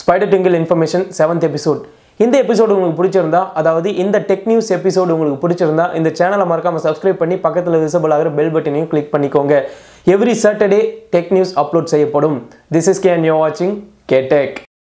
spider tinkle information seventh episode இந்த episode உங்களுக்கு பிடிச்சிருந்தா அதாவது இந்த டெக் நியூஸ் எபிசோடு உங்களுக்கு பிடிச்சிருந்தா இந்த சேனலை மறக்காம சப்ஸ்கிரைப் பண்ணி பக்கத்தில் விசிபிள் ஆகிற பெல் பட்டனையும் கிளிக் பண்ணிக்கோங்க every Saturday tech news upload செய்யப்படும் திஸ் இஸ் கேன் யூ வாட்சிங் கே டெக்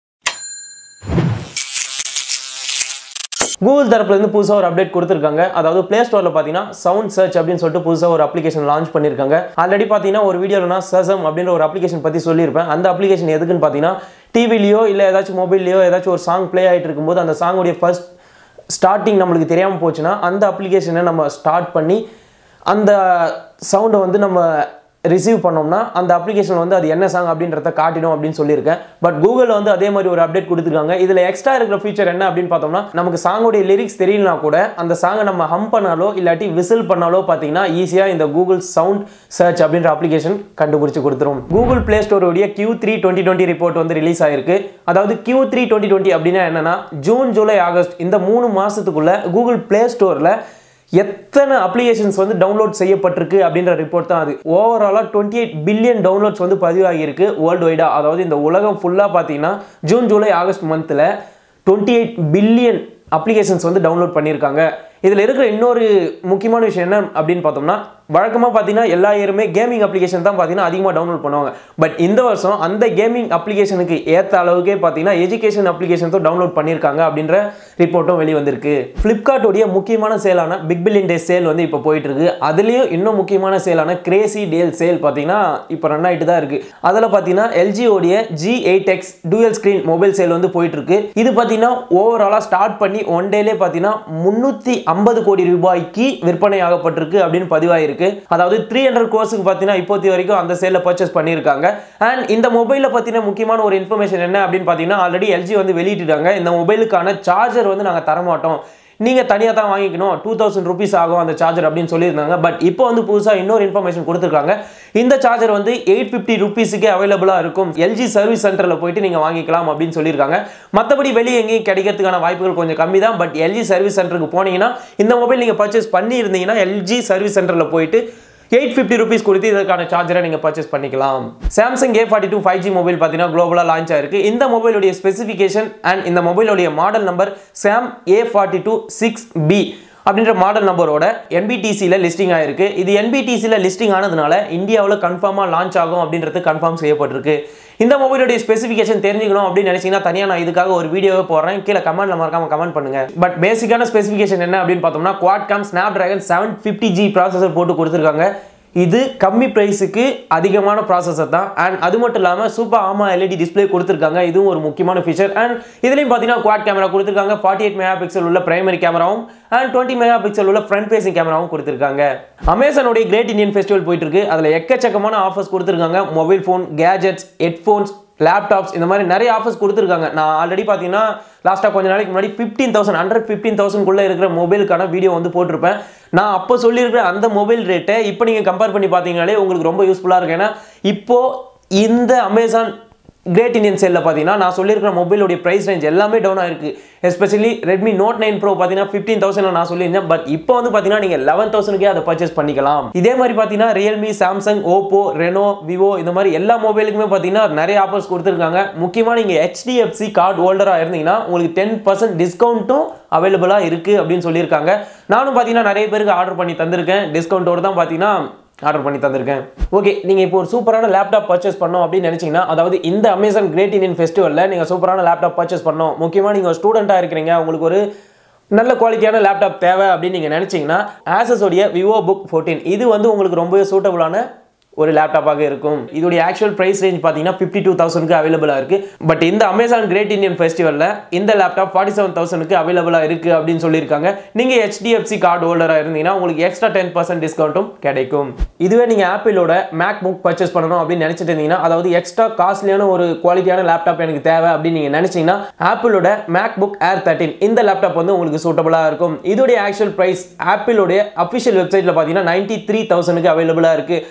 கூகுள் தரப்புலேருந்து புதுசாக ஒரு அப்டேட் கொடுத்துருக்காங்க அதாவது ப்ளே ஸ்டோரில் பார்த்தீங்கன்னா சவுண்ட் சர்ச் அப்படின்னு சொல்லிட்டு புதுசாக ஒரு அப்ளிகேஷன் லான்ச் பண்ணியிருக்காங்க ஆல்ரெடி பார்த்தீங்கன்னா ஒரு வீடியோவில் நான் சசம் அப்படின்ற ஒரு அப்ளிகேஷன் பற்றி சொல்லியிருப்பேன் அந்த அப்ளிகேஷன் எதுக்குன்னு பார்த்தீங்கன்னா டிவிலையோ இல்லை ஏதாச்சும் மொபைல்லையோ ஏதாச்சும் ஒரு சாங் ப்ளே ஆகிட்டு இருக்கும்போது அந்த சாங்குடைய ஃபர்ஸ்ட் ஸ்டார்டிங் நம்மளுக்கு தெரியாமல் போச்சுன்னா அந்த அப்ளிகேஷனை நம்ம ஸ்டார்ட் பண்ணி அந்த சவுண்டை வந்து நம்ம ரிசீவ் பண்ணோம்னா அந்த அப்ளிகேஷன் வந்து அது என்ன சாங் அப்படின்றத காட்டிடும் அப்படின்னு சொல்லியிருக்கேன் பட் கூகுளில் வந்து அதே மாதிரி ஒரு அப்டேட் கொடுத்துருக்காங்க இதில் எக்ஸ்ட்ரா இருக்கிற ஃபீச்சர் என்ன அப்படின்னு பார்த்தோம்னா நமக்கு சாங்கோடைய லிரிக்ஸ் தெரியலனா கூட அந்த சாங்கை நம்ம ஹம் பண்ணாலோ இல்லாட்டி விசில் பண்ணாலோ பார்த்தீங்கன்னா ஈஸியாக இந்த கூகுள் சவுண்ட் சர்ச் அப்படின்ற அப்ளிகேஷன் கண்டுபிடிச்சு கொடுத்துரும் கூகுள் பிளே ஸ்டோருடைய Q three twenty twenty report வந்து ரிலீஸ் ஆயிருக்கு அதாவது கியூ த்ரீ டுவெண்ட்டி டுவெண்ட்டி அப்படின்னா என்னன்னா ஜூன் ஜூலை ஆகஸ்ட் இந்த மூணு மாசத்துக்குள்ள கூகுள் பிளே ஸ்டோரில் எத்தனை அப்ளிகேஷன்ஸ் வந்து டவுன்லோட் செய்யப்பட்டிருக்கு அப்படின்ற ரிப்போர்ட் தான் அது ஓவராலாக டுவெண்ட்டி எயிட் பில்லியன் டவுன்லோட்ஸ் வந்து பதிவாகியிருக்கு வேர்ல்டு வைடாக அதாவது இந்த உலகம் ஃபுல்லாக பார்த்தீங்கன்னா ஜூன் ஜூலை ஆகஸ்ட் மந்தில் டுவெண்ட்டி எயிட் பில்லியன் அப்ளிகேஷன்ஸ் வந்து டவுன்லோட் பண்ணியிருக்காங்க இதில் இருக்கிற இன்னொரு முக்கியமான விஷயம் என்ன அப்படின்னு பார்த்தோம்னா வழக்கமாக பார்த்தீங்கன்னா எல்லா இயருமே கேமிங் அப்ளிகேஷன் தான் பார்த்தீங்கன்னா அதிகமாக டவுன்லோட் பண்ணுவாங்க பட் இந்த வருஷம் அந்த கேமிங் அப்ளிகேஷனுக்கு ஏற்ற அளவுக்கே பார்த்தீங்கன்னா எஜுகேஷன் அப்ளிகேஷன்ஸும் டவுன்லோட் பண்ணியிருக்காங்க அப்படின்ற ரிப்போர்ட்டும் வெளிவந்திருக்கு ஃப்ளிப்கார்ட்டோடைய முக்கியமான சேலான பிக் பில்லியன் டே சேல் வந்து இப்போ போயிட்டு இருக்கு அதுலேயும் இன்னும் முக்கியமான சேலான கிரேசி டேல் சேல் பார்த்தீங்கன்னா இப்போ ரன் ஆகிட்டு தான் இருக்கு அதில் பார்த்தீங்கன்னா எல்ஜியோடைய G eight X dual screen mobile sale வந்து போயிட்டு இருக்கு இது பார்த்தீங்கன்னா ஓவராலாக ஸ்டார்ட் பண்ணி ஒன் டேலே பார்த்தீங்கன்னா முந்நூற்றி ஐம்பது கோடி ரூபாய்க்கு விற்பனை ஆகப்பட்டிருக்கு அப்படின்னு பதிவாயிருக்கு அதாவது த்ரீ ஹண்ட்ரட் கோர்ஸுக்கு பார்த்தீங்கன்னா இப்போத்தி வரைக்கும் அந்த சேலில் பர்ச்சேஸ் பண்ணியிருக்காங்க அண்ட் இந்த மொபைலில் பார்த்தீங்கன்னா முக்கியமான ஒரு இன்ஃபர்மேஷன் என்ன அப்படின்னு பார்த்தீங்கன்னா ஆல்ரெடி எல்ஜி வந்து வெளியிட்டுட்டாங்க இந்த மொபைலுக்கான சார்ஜர் வந்து நாங்கள் தரமாட்டோம் நீங்கள் தனியாக தான் வாங்கிக்கணும் டூ தௌசண்ட் ருபீஸ் ஆகும் அந்த சார்ஜர் அப்படின்னு சொல்லியிருந்தாங்க பட் இப்போ வந்து புதுசாக இன்னொரு இன்ஃபர்மேஷன் கொடுத்துருக்காங்க இந்த சார்ஜர் வந்து எயிட் ஃபிஃப்டி ருபீஸுக்கே அவைலபிளாக இருக்கும் எல்ஜி சர்வீஸ் சென்டரில் போயிட்டு நீங்கள் வாங்கிக்கலாம் அப்படின்னு சொல்லியிருக்காங்க மற்றபடி வெளியே எங்கேயும் கிடைக்கிறதுக்கான வாய்ப்புகள் கொஞ்சம் கம்மி தான் பட் எல்ஜி சர்வீஸ் சென்டருக்கு போனீங்கன்னா இந்த மொபைல் நீங்கள் பர்ச்சேஸ் பண்ணியிருந்தீங்கன்னா எல்ஜி சர்வீஸ் சென்டரில் போயிட்டு எயிட் ஃபிஃப்டி ருபீஸ் கொடுத்து இதற்கான சார்ஜரை நீங்கள் பர்ச்சேஸ் பண்ணிக்கலாம் Samsung A forty two five G mobile பார்த்தீங்கன்னா குளோபலாக லான்ச் ஆயிருக்கு இந்த மொபைலுடைய ஸ்பெசிஃபிகேஷன் அண்ட் இந்த மொபைலுடைய model number Sam A forty two six B அப்படின்ற மாடல் நம்பரோட என்பிடிசியில் லிஸ்டிங் ஆயிருக்கு இது என்பிடிசியில் லிஸ்டிங் ஆனதுனால இந்தியாவில் கன்ஃபார்மாக லான்ச் ஆகும் அப்படின்றது கன்ஃபார்ம் செய்யப்பட்டிருக்கு இந்த மொபைலுடைய ஸ்பெசிஃபிகேஷன் தெரிஞ்சுக்கணும் அப்படின்னு நினைச்சீங்கன்னா தனியாக நான் இதுக்காக ஒரு வீடியோவை போடுறேன் கீழே கமெண்ட்ல மறக்காம கமெண்ட் பண்ணுங்க பட் பேசிக்கான ஸ்பெசிஃபிகேஷன் என்ன அப்படின்னு பார்த்தோம்னா Qualcomm Snapdragon seven fifty G processor போட்டு கொடுத்துருக்காங்க இது கம்மி ப்ரைஸுக்கு அதிகமான ப்ராசஸர் தான் அண்ட் அது மட்டும் இல்லாமல் சூப்பர் ஆமா எல்இடி டிஸ்பிளே கொடுத்துருக்காங்க இதுவும் ஒரு முக்கியமான ஃபீச்சர் அண்ட் இதுலையும் பார்த்தீங்கன்னா குவாட் கேமரா கொடுத்துருக்காங்க ஃபார்ட்டி எயிட் மெகா பிக்சல் உள்ள பிரைமரி கேமராவும் அண்ட் டுவெண்ட்டி மெகா பிக்சல் உள்ள ஃப்ரண்ட் ஃபேசிங் கேமராவும் கொடுத்துருக்காங்க அமேசானுடைய கிரேட் இந்தியன் ஃபெஸ்டிவல் போயிட்டு இருக்கு அதில் எக்கச்சக்கமான ஆஃபர்ஸ் கொடுத்துருக்காங்க mobile phone gadgets headphones laptops இந்த மாதிரி நிறைய ஆஃபர்ஸ் கொடுத்துருக்காங்க நான் ஆல்ரெடி பார்த்தீங்கன்னா லாஸ்ட்டாக கொஞ்ச நாளைக்கு முன்னாடி ஃபிஃப்டீன் தௌசண்ட் ஹண்ட்ரட் ஃபிஃப்டீன் தௌசண்ட்குள்ளே இருக்கிற மொபைலுக்கான வீடியோ வந்து போட்டிருப்பேன் நான் அப்போ சொல்லியிருக்கிற அந்த மொபைல் ரேட்டை இப்போ நீங்கள் கம்பேர் பண்ணி பார்த்தீங்கனாலே உங்களுக்கு ரொம்ப யூஸ்ஃபுல்லாக இருக்கும் ஏன்னா இப்போது இந்த அமேசான் கிரேட் இந்தியன் சேலில் பார்த்தீங்கன்னா நான் சொல்லியிருக்கிற மொபைலுடைய ப்ரைஸ் ரேஞ்ச் எல்லாமே டவுன் ஆயிருக்கு especially Redmi note nine pro பார்த்தீங்கன்னா ஃபிஃப்டீன் தௌசண்ட் நான் சொல்லியிருந்தேன் பட் இப்போ வந்து பார்த்தீங்கன்னா நீங்கள் லெவன் தௌசண்ட்கே அதை பர்ச்சேஸ் பண்ணிக்கலாம் இதே மாதிரி பார்த்தீங்கன்னா Realme Samsung Oppo Reno Vivo இந்த மாதிரி எல்லா மொபைலுக்குமே பார்த்தீங்கன்னா நிறைய ஆஃபர்ஸ் கொடுத்துருக்காங்க முக்கியமாக நீங்கள் ஹெச்டிஎஃப்சி கார்டு ஹோல்டராக இருந்தீங்கன்னா உங்களுக்கு டென் பர்சன்ட் டிஸ்கவுண்ட்டும் அவைலபிளாக இருக்குது அப்படின்னு சொல்லியிருக்காங்க நானும் பார்த்தீங்கன்னா நிறைய பேருக்கு ஆர்டர் பண்ணி தந்திருக்கேன் டிஸ்கவுண்ட்டோடு தான் பார்த்தீங்கன்னா ஆர்டர் பண்ணி தந்திருக்கேன் ஓகே நீங்கள் இப்போ ஒரு சூப்பரான லேப்டாப் பர்ச்சேஸ் பண்ணோம் அப்படின்னு நினச்சிங்கன்னா அதாவது இந்த அமேசான் கிரேட் இந்தியன் ஃபெஸ்டிவலில் நீங்கள் சூப்பரான லேப்டாப் பர்ச்சேஸ் பண்ணோம் முக்கியமாக நீங்கள் ஒரு ஸ்டூடெண்ட்டாக இருக்கிறீங்க உங்களுக்கு ஒரு நல்ல குவாலிட்டியான லேப்டாப் தேவை அப்படின்னு நீங்கள் நினச்சிங்கன்னா ஆசஸோடைய விவோ புக் ஃபோர்டீன் இது வந்து உங்களுக்கு ரொம்ப சூட்டபுளான ஒரு லேப்டாப்பாக இருக்கும் இதோடைய ஆக்சுவல் ப்ரைஸ் ரேஞ்ச் பார்த்தீங்கன்னா ஃபிஃப்டி டூ தௌசண்ட்க்கு அவைலபிளாக இருக்குது பட் இந்த அமேசான் கிரேட் இந்தியன் ஃபெஸ்டிவலில் இந்த லேப்டாப் ஃபார்ட்டி செவன் தௌசண்ட்க்கு அவைலபிளாக இருக்குது அப்படின்னு சொல்லியிருக்காங்க நீங்கள் ஹெச்டிஎஃப்சி கார்டு ஹோல்டராக இருந்தீங்கன்னா உங்களுக்கு எக்ஸ்ட்ரா டென் பர்சன்ட் டிஸ்கவுண்ட்டும் கிடைக்கும் இதுவே நீங்கள் ஆப்பிளோட மேக் புக் பர்ச்சேஸ் பண்ணணும் அப்படின்னு நினச்சிட்டு இருந்தீங்கன்னா அதாவது எக்ஸ்ட்ரா காஸ்ட்லியான ஒரு குவாலிட்டியான லேப்டாப் எனக்கு தேவை அப்படின்னு நீங்கள் நினச்சிங்கன்னா ஆப்பிளோட மேக் புக் ஏர் தேர்ட்டின் இந்த லேப்டாப் வந்து உங்களுக்கு சூட்டபுளாக இருக்கும் இதோடைய ஆக்சுவல் ப்ரைஸ் ஆப்பிளோடைய அஃபிஷியல் வெப்சைட்டில் பார்த்தீங்கன்னா நைன்ட்டி த்ரீ தௌசண்ட்க்கு அவைலபிளாக இருக்குது ஆனால்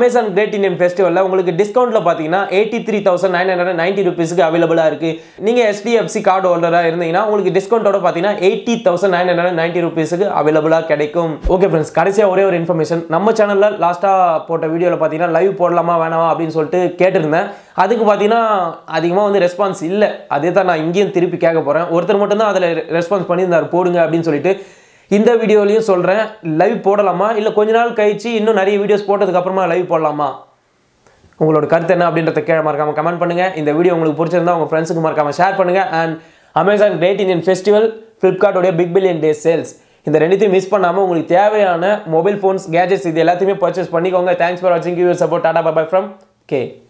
அமேசான் கிரேட் இந்தியன் ஃபெஸ்டிவலில் உங்களுக்கு டிஸ்கவுண்ட்டில் பார்த்தீங்கன்னா eighty three thousand nine hundred ninety ருபீஸுக்கு அவைலபிளாக இருக்குது நீங்கள் எஸ்டிஎஃப்சி கார்டு ஹோல்டராக இருந்தீங்கன்னா உங்களுக்கு டிஸ்கவுண்ட்டோட பார்த்தீங்கன்னா eighty thousand nine hundred ninety ருபீஸுக்கு அவைலபிளாக கிடைக்கும் ஓகே ஃப்ரெண்ட்ஸ் கடைசியாக ஒரே ஒரு இன்ஃபர்மேஷன் நம்ம சேனலில் லாஸ்ட்டாக போட்ட வீடியோவில் பார்த்தீங்கன்னா லைவ் போடலாமா வேணாமா அப்படின்னு சொல்லிட்டு கேட்டிருந்தேன் அதுக்கு பார்த்தீங்கன்னா அதிகமாக வந்து ரெஸ்பான்ஸ் இல்லை அதே தான் நான் இங்கேயும் திருப்பி கேட்க போகிறேன் ஒருத்தர் மட்டும்தான் அதில் ரெஸ்பான்ஸ் பண்ணியிருந்தார் போடுங்க அப்படின்னு சொல்லிட்டு இந்த வீடியோலையும் சொல்கிறேன் லைவ் போடலாமா இல்லை கொஞ்ச நாள் கழிச்சு இன்னும் நிறைய வீடியோஸ் போட்டதுக்கு அப்புறமா லைவ் போடலாமா உங்களோட கருத்து என்ன அப்படின்றத கீழே மறக்காம கமெண்ட் பண்ணுங்க இந்த வீடியோ உங்களுக்கு பிடிச்சிருந்தா உங்க ஃப்ரெண்ட்ஸுக்கு மறக்காம ஷேர் பண்ணுங்க and Amazon great Indian festival ஃப்ளிப்கார்ட்டோடைய பிக் பில்லியன் டே சேல்ஸ் இந்த ரெண்டுத்தையும் மிஸ் பண்ணாமல் உங்களுக்கு தேவையான மொபைல் ஃபோன்ஸ் கேஜெட்ஸ் இது எல்லாத்தையுமே பர்ச்சேஸ் பண்ணிக்கோங்க தேங்க்ஸ் ஃபார் வாட்சிங் you support tata bye from K